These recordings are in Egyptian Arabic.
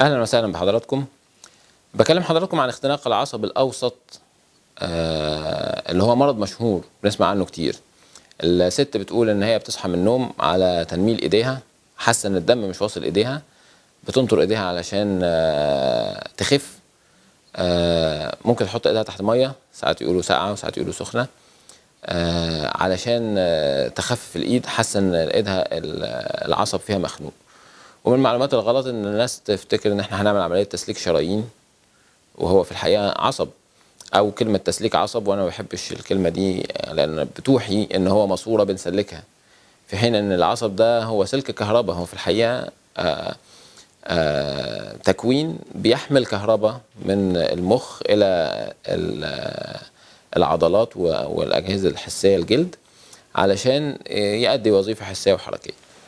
اهلا وسهلا بحضراتكم بكلم حضراتكم عن اختناق العصب الاوسط آه اللي هو مرض مشهور بنسمع عنه كتير الست بتقول ان هي بتصحى من النوم على تنميل ايديها حاسه ان الدم مش واصل ايديها بتنطر ايديها علشان آه تخف آه ممكن تحط ايديها تحت ميه ساعات يقولوا ساقعه وساعات يقولوا سخنه آه علشان آه تخفف الايد حاسه ان ايدها العصب فيها مخنوق ومن المعلومات الغلط ان الناس تفتكر ان احنا هنعمل عمليه تسليك شرايين وهو في الحقيقه عصب او كلمه تسليك عصب وانا ما بحبش الكلمه دي لان بتوحي ان هو ماسوره بنسلكها في حين ان العصب ده هو سلك كهرباء هو في الحقيقه آآ آآ تكوين بيحمل كهرباء من المخ الى العضلات والاجهزه الحسيه الجلد علشان يؤدي وظيفه حسيه وحركيه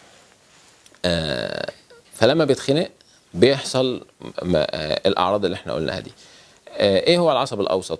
فلما بيتخنق بيحصل الاعراض اللي احنا قلناها دي ايه هو العصب الاوسط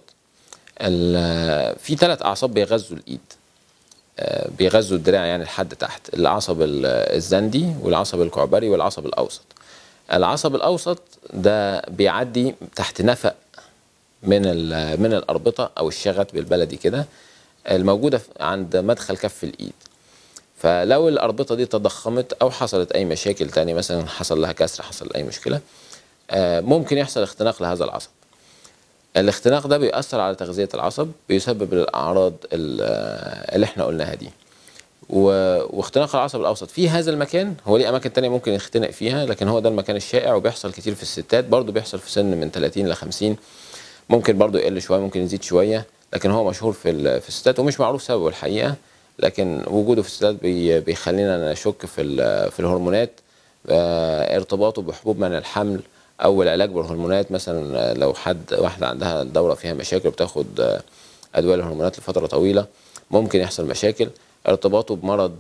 في ثلاث اعصاب بيغذوا الايد بيغذوا الدراع يعني لحد تحت العصب الزندي والعصب الكعبري والعصب الاوسط العصب الاوسط ده بيعدي تحت نفق من من الاربطه او الشغت بالبلدي كده الموجوده عند مدخل كف الايد فلو الاربطه دي تضخمت او حصلت اي مشاكل تانية مثلا حصل لها كسر حصل اي مشكله ممكن يحصل اختناق لهذا العصب الاختناق ده بيأثر على تغذية العصب بيسبب الأعراض اللي احنا قلناها دي واختناق العصب الأوسط في هذا المكان هو ليه أماكن تانية ممكن يختنق فيها لكن هو ده المكان الشائع وبيحصل كتير في الستات برضه بيحصل في سن من 30 ل 50 ممكن برضه يقل شوية ممكن يزيد شوية لكن هو مشهور في في الستات ومش معروف سببه الحقيقة لكن وجوده في الستات بيخلينا نشك في في الهرمونات ارتباطه بحبوب منع الحمل او العلاج بالهرمونات مثلا لو حد واحده عندها الدوره فيها مشاكل بتاخد ادويه الهرمونات لفتره طويله ممكن يحصل مشاكل ارتباطه بمرض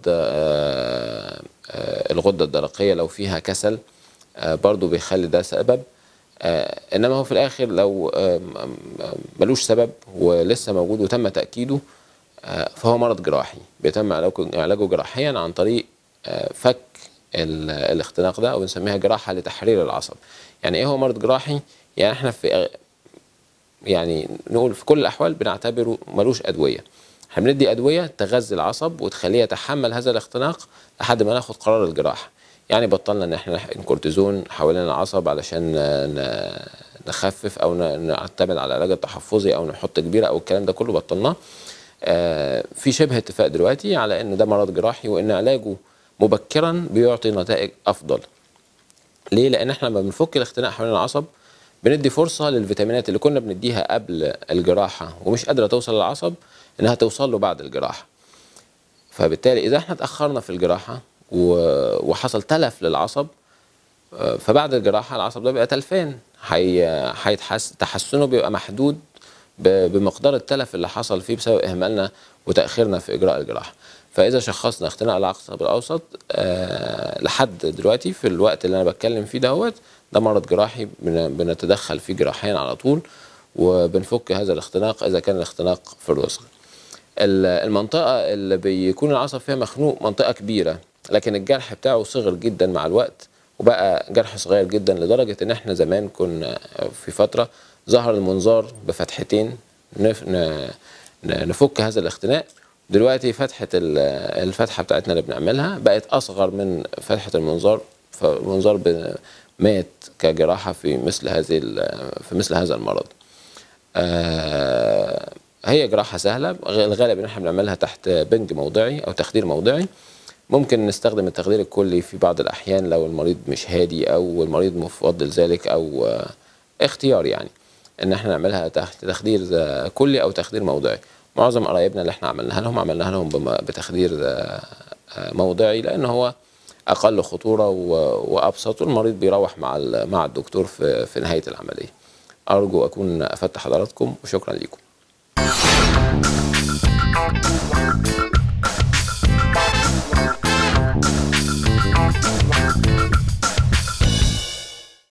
الغده الدرقيه لو فيها كسل برضو بيخلي ده سبب انما هو في الاخر لو ملوش سبب ولسه موجود وتم تاكيده فهو مرض جراحي بيتم علاجه جراحيا عن طريق فك الاختناق ده او بنسميها جراحه لتحرير العصب يعني ايه هو مرض جراحي يعني احنا في يعني نقول في كل الاحوال بنعتبره ملوش ادويه احنا بندي ادويه تغذي العصب وتخليه يتحمل هذا الاختناق لحد ما ناخد قرار الجراحه يعني بطلنا ان احنا نحقن كورتيزون حوالين العصب علشان نخفف او نعتمد على العلاج التحفظي او نحط كبيره او الكلام ده كله بطلناه آه في شبه اتفاق دلوقتي على ان ده مرض جراحي وان علاجه مبكرا بيعطي نتائج افضل ليه لان احنا لما بنفك الاختناق حوالين العصب بندي فرصه للفيتامينات اللي كنا بنديها قبل الجراحه ومش قادره توصل للعصب انها توصل له بعد الجراحه فبالتالي اذا احنا اتاخرنا في الجراحه وحصل تلف للعصب فبعد الجراحه العصب ده بيبقى تلفان هيتحسن تحسنه بيبقى محدود بمقدار التلف اللي حصل فيه بسبب اهمالنا وتاخيرنا في اجراء الجراحه فاذا شخصنا اختناق العصب الاوسط أه لحد دلوقتي في الوقت اللي انا بتكلم فيه دهوت ده مرض جراحي بنتدخل فيه جراحيا على طول وبنفك هذا الاختناق اذا كان الاختناق في الرسغ المنطقه اللي بيكون العصب فيها مخنوق منطقه كبيره لكن الجرح بتاعه صغر جدا مع الوقت وبقى جرح صغير جدا لدرجه ان احنا زمان كنا في فتره ظهر المنظار بفتحتين نفك هذا الاختناق دلوقتي فتحة الفتحة بتاعتنا اللي بنعملها بقت أصغر من فتحة المنظار فالمنظار مات كجراحة في مثل هذه في مثل هذا المرض. آه هي جراحة سهلة الغالب إن احنا بنعملها تحت بنج موضعي أو تخدير موضعي. ممكن نستخدم التخدير الكلي في بعض الأحيان لو المريض مش هادي أو المريض مفضل ذلك أو آه اختيار يعني إن احنا نعملها تحت تخدير كلي أو تخدير موضعي. معظم قرايبنا اللي احنا عملناها لهم عملناها لهم بتخدير موضعي لان هو اقل خطوره وابسط والمريض بيروح مع مع الدكتور في في نهايه العمليه ارجو اكون افدت حضراتكم وشكرا لكم